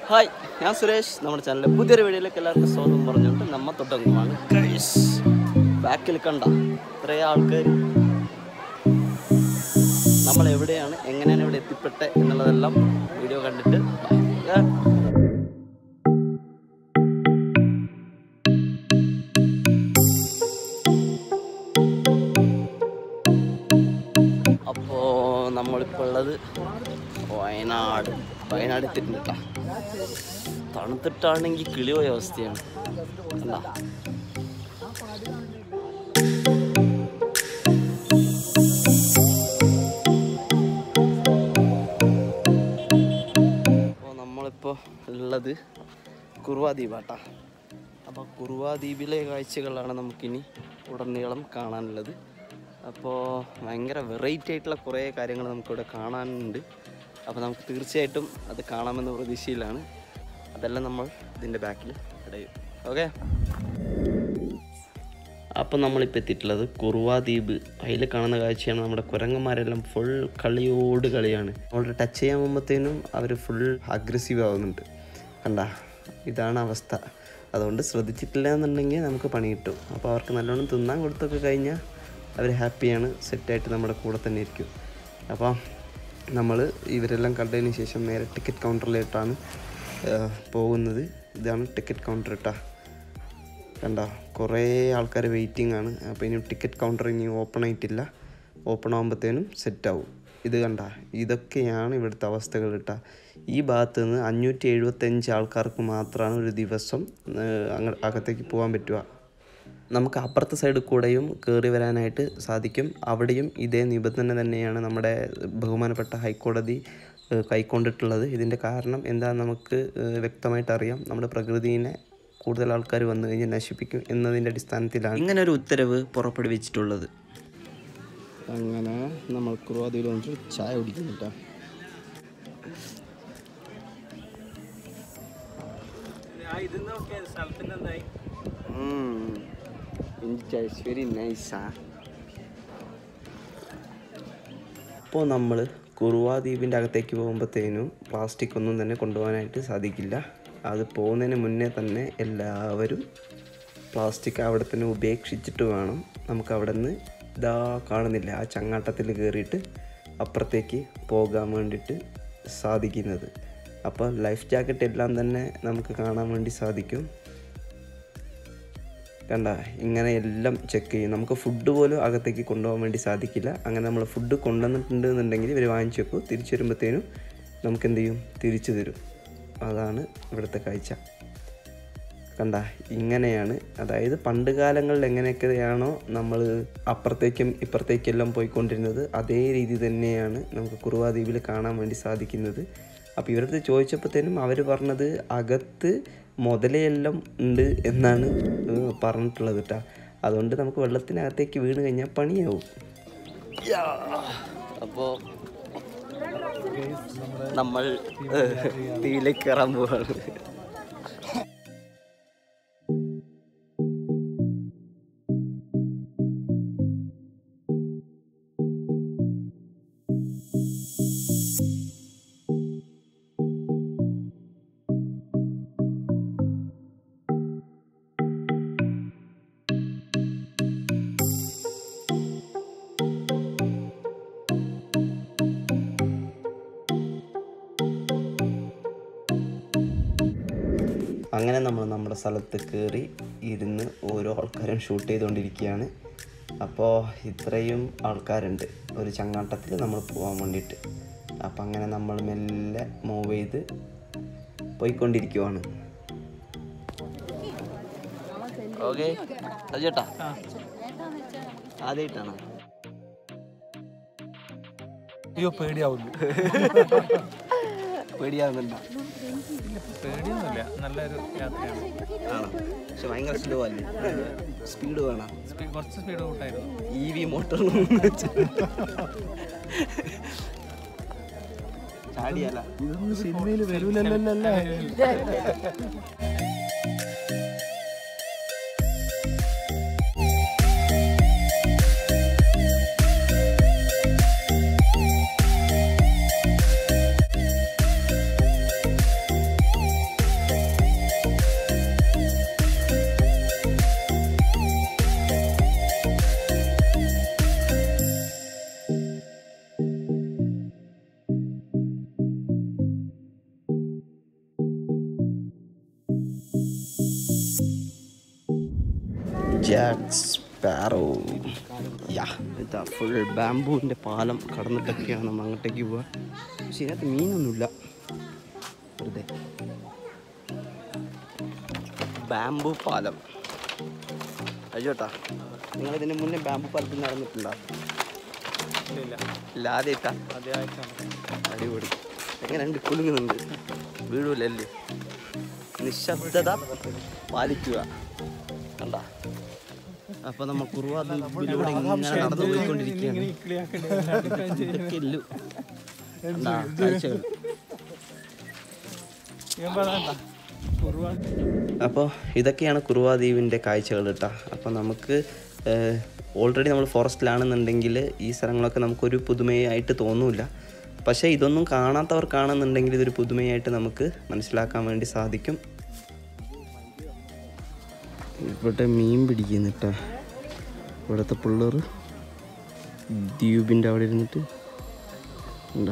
Hi ഞാൻ സുരേഷ് നമ്മുടെ ചാനലിലെ പുതിയൊരു വീഡിയോയിലേക്ക് എല്ലാവർക്കും സ്വാഗതം പറഞ്ഞുകൊണ്ട് നമ്മ തൊട്ടങ്ങുമാണ് ഗൈസ് ബാക്കിൽ കണ്ട ഇത്രയും ആൾക്കാർ നമ്മൾ എവിടെയാണ് എങ്ങനെയാണ് ഇവിടെ എത്തിപ്പെട്ടെ എന്നുള്ളതെല്ലാം വീഡിയോ കണ്ടിട്ട് ബാ. അപ്പോൾ നമ്മളിപ്പോൾ ഉള്ളത് വയനാട് വയനാട് എത്തിയിട്ടുണ്ട് കേട്ടോ തണുത്തിട്ടാണെങ്കിൽ കിളിപോയ അവസ്ഥയാണ് കണ്ടാ അപ്പോൾ നമ്മളിപ്പോൾ ഉള്ളത് കുറുവാ ദ്വീപാട്ടാ അപ്പോൾ കുറുവാ ദ്വീപിലെ കാഴ്ചകളാണ് നമുക്കിനി ഉടനീളം കാണാനുള്ളത് അപ്പോൾ ഭയങ്കര വെറൈറ്റി ആയിട്ടുള്ള കുറേ കാര്യങ്ങൾ നമുക്കിവിടെ കാണാനുണ്ട് അപ്പോൾ നമുക്ക് തീർച്ചയായിട്ടും അത് കാണാമെന്ന പ്രതീക്ഷയിലാണ് അതെല്ലാം നമ്മൾ ഇതിൻ്റെ ബാക്കിൽ ഇടയും ഓക്കെ അപ്പോൾ നമ്മളിപ്പോൾ എത്തിയിട്ടുള്ളത് കുറുവാ ദ്വീപ് അതിൽ കാണുന്ന കാഴ്ചയാണ് നമ്മുടെ കുരങ്ങന്മാരെല്ലാം ഫുൾ കളിയോട് കളിയാണ് അവിടെ ടച്ച് ചെയ്യാൻ പോകുമ്പോഴത്തേനും അവർ ഫുൾ അഗ്രസീവ് ആവുന്നുണ്ട് കണ്ട ഇതാണ് അവസ്ഥ അതുകൊണ്ട് ശ്രദ്ധിച്ചിട്ടില്ല എന്നുണ്ടെങ്കിൽ നമുക്ക് പണി കിട്ടും അപ്പോൾ അവർക്ക് നല്ലോണം തിന്നാൻ കൊടുത്തൊക്കെ കഴിഞ്ഞാൽ അവർ ഹാപ്പിയാണ് സെറ്റായിട്ട് നമ്മുടെ കൂടെ തന്നെ ഇരിക്കും അപ്പോൾ നമ്മൾ ഇവരെല്ലാം കണ്ടതിന് ശേഷം നേരെ ടിക്കറ്റ് കൗണ്ടറിലോട്ടാണ് പോകുന്നത് ഇതാണ് ടിക്കറ്റ് കൗണ്ടർ കേട്ടോ കണ്ട കുറേ ആൾക്കാർ വെയിറ്റിംഗ് ആണ് അപ്പോൾ ഇനി ടിക്കറ്റ് കൗണ്ടർ ഇനി ഓപ്പൺ ആയിട്ടില്ല ഓപ്പൺ ആകുമ്പോഴത്തേനും സെറ്റാവും ഇത് കണ്ട ഇതൊക്കെയാണ് ഇവിടുത്തെ അവസ്ഥകൾ കേട്ടോ ഈ ഭാഗത്ത് നിന്ന് അഞ്ഞൂറ്റി എഴുപത്തഞ്ച് ആൾക്കാർക്ക് മാത്രമാണ് ഒരു ദിവസം ഏഹ്, അങ്ങ് അകത്തേക്ക് പോകാൻ പറ്റുക നമുക്ക് അപ്പുറത്തെ സൈഡിൽ കൂടെയും കയറി വരാനായിട്ട് സാധിക്കും അവിടെയും ഇതേ നിബന്ധന തന്നെയാണ് നമ്മുടെ ബഹുമാനപ്പെട്ട ഹൈക്കോടതി ഏഹ്, കൈക്കൊണ്ടിട്ടുള്ളത് ഇതിൻ്റെ കാരണം എന്താണെന്ന് നമുക്ക് ഏഹ്, വ്യക്തമായിട്ട് അറിയാം നമ്മുടെ പ്രകൃതിയെ കൂടുതൽ ആൾക്കാർ വന്നു കഴിഞ്ഞാൽ നശിപ്പിക്കും എന്നതിൻ്റെ അടിസ്ഥാനത്തിലാണ് ഇങ്ങനെ ഒരു ഉത്തരവ് പുറപ്പെടുവിച്ചിട്ടുള്ളത് അങ്ങനെ നമ്മൾ കുറുവാതിയിൽ വന്നിട്ട് ചായ കുടിക്കുന്നുട്ടാ വെരി നൈസാ അപ്പോൾ നമ്മൾ കുറുവാ ദ്വീപിൻ്റെ അകത്തേക്ക് പോകുമ്പോഴത്തേനും പ്ലാസ്റ്റിക് ഒന്നും തന്നെ കൊണ്ടുപോകാനായിട്ട് സാധിക്കില്ല അത് പോകുന്നതിന് മുന്നേ തന്നെ എല്ലാവരും പ്ലാസ്റ്റിക് അവിടെ തന്നെ ഉപേക്ഷിച്ചിട്ട് വേണം നമുക്ക് അവിടെ നിന്ന് ഇതാ കാണുന്നില്ല ആ ചങ്ങാട്ടത്തിൽ കയറിയിട്ട് അപ്പുറത്തേക്ക് പോകാൻ വേണ്ടിയിട്ട് സാധിക്കുന്നത് അപ്പോൾ ലൈഫ് ജാക്കറ്റ് എല്ലാം തന്നെ നമുക്ക് കാണാൻ വേണ്ടി സാധിക്കും കണ്ട ഇങ്ങനെ എല്ലാം ചെക്ക് ചെയ്യും നമുക്ക് ഫുഡ് പോലും അകത്തേക്ക് കൊണ്ടുപോകാൻ വേണ്ടി സാധിക്കില്ല അങ്ങനെ നമ്മൾ ഫുഡ് കൊണ്ടുവന്നിട്ടുണ്ട് എന്നുണ്ടെങ്കിൽ ഇവർ വാങ്ങിച്ചു വെക്കും തിരിച്ചു വരുമ്പോഴത്തേനും നമുക്ക് എന്ത് ചെയ്യും തിരിച്ചു തരും അതാണ് ഇവിടുത്തെ കാഴ്ച കണ്ട ഇങ്ങനെയാണ് അതായത് പണ്ട് കാലങ്ങളിൽ എങ്ങനെയൊക്കെയാണോ നമ്മൾ അപ്പുറത്തേക്കും ഇപ്പുറത്തേക്കെല്ലാം പോയിക്കൊണ്ടിരുന്നത് അതേ രീതി തന്നെയാണ് നമുക്ക് കുറുവാ ദ്വീപിൽ കാണാൻ വേണ്ടി സാധിക്കുന്നത് അപ്പോൾ ഇവരടുത്ത് ചോദിച്ചപ്പോഴത്തേനും അവർ പറഞ്ഞത് അകത്ത് മുതലയെല്ലാം ഉണ്ട് എന്നാണ് ഏഹ് പറഞ്ഞിട്ടുള്ളത് കേട്ടോ അതുകൊണ്ട് നമുക്ക് വെള്ളത്തിനകത്തേക്ക് വീണ് കഴിഞ്ഞാൽ പണിയാവും അപ്പോൾ നമ്മൾ തീയിലേക്ക് കയറാൻ പോവാണ് അങ്ങനെ നമ്മൾ നമ്മുടെ സ്ഥലത്ത് കയറി ഇരുന്ന് ഓരോ ആൾക്കാരും ഷൂട്ട് ചെയ്തുകൊണ്ടിരിക്കുകയാണ് അപ്പോൾ ഇത്രയും ആൾക്കാരുണ്ട് ഒരു ചങ്ങാട്ടത്തിൽ നമ്മൾ പോകാൻ വേണ്ടിയിട്ട് അപ്പം അങ്ങനെ നമ്മൾ മെല്ലെ മൂവ് ചെയ്ത് പോയിക്കൊണ്ടിരിക്കുവാണ് ഓക്കെ ചേട്ടാ ആദ്യമായിട്ടാണോ അയ്യോ പേടിയാവുന്നു പേടിയാവുന്നുണ്ടോ പേടിയൊന്നുമില്ല നല്ലൊരു യാത്രയാണ് ആണോ പക്ഷെ ഭയങ്കര സ്ലോ അല്ലേ സ്പീഡ് വേണം സ്പീ- കുറച്ച് സ്പീഡ് കൂട്ടായിരുന്നു ഇ വി മോട്ടോർ ചാടിയല്ല ഇതൊന്നും സിനിമയിൽ വരൂലല്ലേ ജാക്ക് സ്പാറോ യാ ഇതാ ഫുൾ ബാംബൂവിൻ്റെ പാലം കടന്നിട്ടൊക്കെയാണ് നമ്മൾ അങ്ങോട്ടേക്ക് പോവുക പക്ഷെ ഇതിനകത്ത് മീനൊന്നുമില്ല വെറുതെ ബാംബു പാലം അയ്യോട്ടാ നിങ്ങൾ ഇതിന് മുന്നേ ബാംബു പാലത്തിൽ നടന്നിട്ടുണ്ടോ ഇല്ല ഇല്ല ആദ്യമായിട്ടാ ആദ്യമായിട്ടാണ് അടിപൊളി എങ്ങനെയുണ്ട് കുലുങ്ങുന്നുണ്ട് വീഴൂലല്ലേ നിശബ്ദത പാലിക്കുക കണ്ട അപ്പൊ നമ്മൾ കുറുവാ ദ്വീപിലൂടെ ഇങ്ങനെ നടന്നു പോയിക്കൊണ്ടിരിക്കുകയാണ് ഇതൊക്കെ ഇല്ലു കണ്ടാ, കാഴ്ചകൾ അപ്പോൾ ഇതൊക്കെയാണ് കുറുവാ ദ്വീപിൻ്റെ കാഴ്ചകൾ കേട്ടോ അപ്പോൾ നമുക്ക് ഓൾറെഡി നമ്മൾ ഫോറസ്റ്റിലാണെന്നുണ്ടെങ്കിൽ ഈ സ്ഥലങ്ങളൊക്കെ നമുക്കൊരു പുതുമയായിട്ട് തോന്നില്ല പക്ഷേ ഇതൊന്നും കാണാത്തവർക്കാണെന്നുണ്ടെങ്കിൽ ഇതൊരു പുതുമയായിട്ട് നമുക്ക് മനസ്സിലാക്കാൻ വേണ്ടി സാധിക്കും ഇവിടെ മീൻ പിടിക്കുന്നു കേട്ടോ ഇവിടുത്തെ പിള്ളേർ ദ്വീപിൻ്റെ അവിടെ ഇരുന്നിട്ട് എന്താ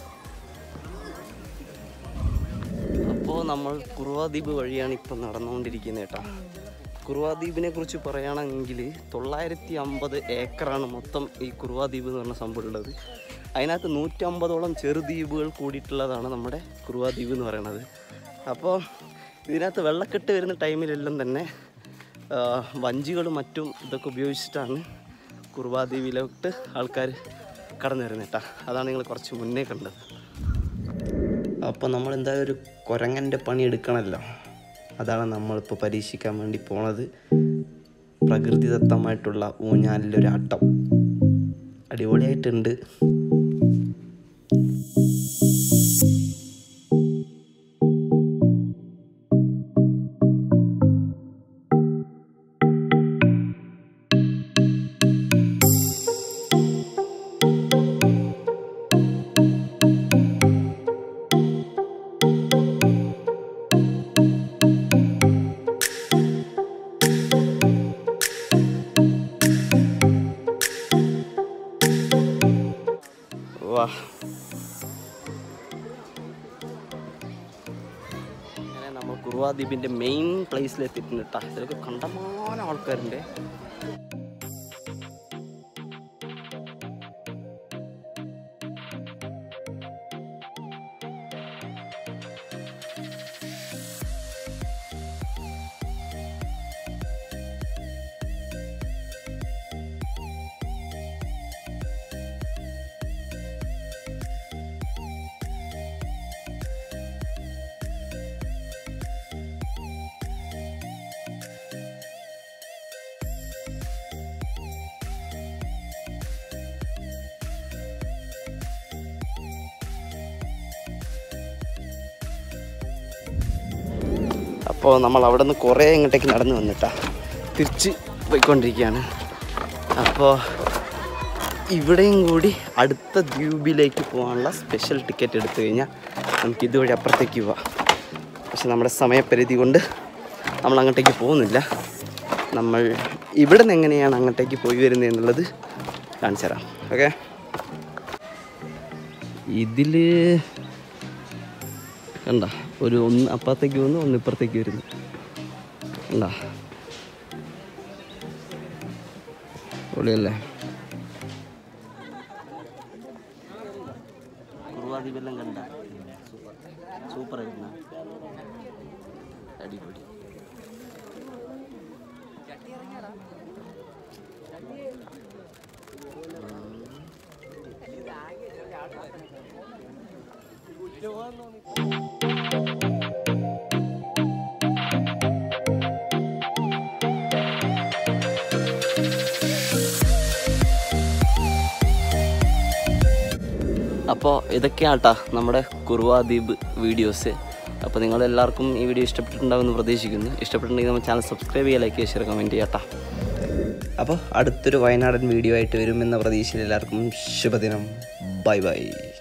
അപ്പോൾ നമ്മൾ കുറുവാദ്വീപ് വഴിയാണ് ഇപ്പം നടന്നുകൊണ്ടിരിക്കുന്നത് കേട്ടോ കുറുവാദ്വീപിനെ കുറിച്ച് പറയുകയാണെങ്കിൽ തൊള്ളായിരത്തി അമ്പത് ഏക്കറാണ് മൊത്തം ഈ കുറുവാദ്വീപ് എന്ന് പറഞ്ഞ സംഭവം ഉള്ളത് അതിനകത്ത് നൂറ്റമ്പതോളം ചെറുദ്വീപുകൾ കൂടിയിട്ടുള്ളതാണ് നമ്മുടെ കുറുവാദ്വീപ് എന്ന് പറയുന്നത് അപ്പോൾ ഇതിനകത്ത് വെള്ളക്കെട്ട് വരുന്ന ടൈമിലെല്ലാം തന്നെ ആ, വഞ്ചികളും മറ്റും ഇതൊക്കെ ഉപയോഗിച്ചിട്ടാണ് കുറുവാദ്വീപിലോട്ട് ആൾക്കാർ കടന്നു വരുന്നത് കേട്ടോ അതാണ് നിങ്ങൾ കുറച്ച് മുന്നേ കണ്ടത് അപ്പോൾ നമ്മൾ എന്തായാലും ഒരു കുരങ്ങൻ്റെ പണി എടുക്കണമല്ലോ അതാണ് നമ്മളിപ്പോൾ പരീക്ഷിക്കാൻ വേണ്ടി പോണത് പ്രകൃതിദത്തമായിട്ടുള്ള ഊഞ്ഞാലിലൊരു ആട്ടം അടിപൊളിയായിട്ടുണ്ട് വാ അങ്ങനെ നമ്മൾ കുറുവാദ്വീപിൻ്റെ മെയിൻ പ്ലേസിൽ എത്തിയിട്ടുണ്ട് കേട്ടോ ഇതിലൊക്കെ കണ്ടമാനം ആൾക്കാരുണ്ട് അപ്പോൾ നമ്മൾ അവിടെ നിന്ന് കുറേ ഇങ്ങോട്ടേക്ക് നടന്നു വന്നിട്ടാ തിരിച്ച് പോയിക്കൊണ്ടിരിക്കുകയാണ് അപ്പോൾ ഇവിടെയും കൂടി അടുത്ത ദ്വീപിലേക്ക് പോകാനുള്ള സ്പെഷ്യൽ ടിക്കറ്റ് എടുത്തു കഴിഞ്ഞാൽ നമുക്ക് ഇതുവഴി അപ്പുറത്തേക്ക് പോവാം പക്ഷെ നമ്മുടെ സമയപരിധി കൊണ്ട് നമ്മൾ അങ്ങോട്ടേക്ക് പോകുന്നില്ല നമ്മൾ ഇവിടെ നിന്ന് എങ്ങനെയാണ് അങ്ങോട്ടേക്ക് പോയി വരുന്നത് എന്നുള്ളത് കാണിച്ചു തരാം ഓക്കെ ഇതിൽ കണ്ട ഒരു ഒന്ന് അപ്പുറത്തേക്ക് വന്നു ഒന്ന് ഇപ്പുറത്തേക്ക് വരുന്നു കണ്ട പൊളിയല്ലേ കുറുവാദ്വീപെല്ലാം കണ്ട സൂപ്പർ ആയിരുന്നു അടിപൊളി അപ്പോൾ ഇതൊക്കെയാട്ടാ നമ്മുടെ കുറുവാദ്വീപ് വീഡിയോസ് അപ്പോൾ നിങ്ങളെല്ലാവർക്കും ഈ വീഡിയോ ഇഷ്ടപ്പെട്ടിട്ടുണ്ടാവുമെന്ന് പ്രതീക്ഷിക്കുന്നു ഇഷ്ടപ്പെട്ടിട്ടുണ്ടെങ്കിൽ നമ്മൾ ചാനൽ സബ്സ്ക്രൈബ് ചെയ്യുക ലൈക്ക് ചെയ്യുക കമൻറ്റ് ചെയ്യാട്ടാ അപ്പോൾ അടുത്തൊരു വയനാടൻ വീഡിയോ ആയിട്ട് വരുമെന്ന പ്രതീക്ഷയിൽ എല്ലാവർക്കും ശുഭദിനം ബൈ ബൈ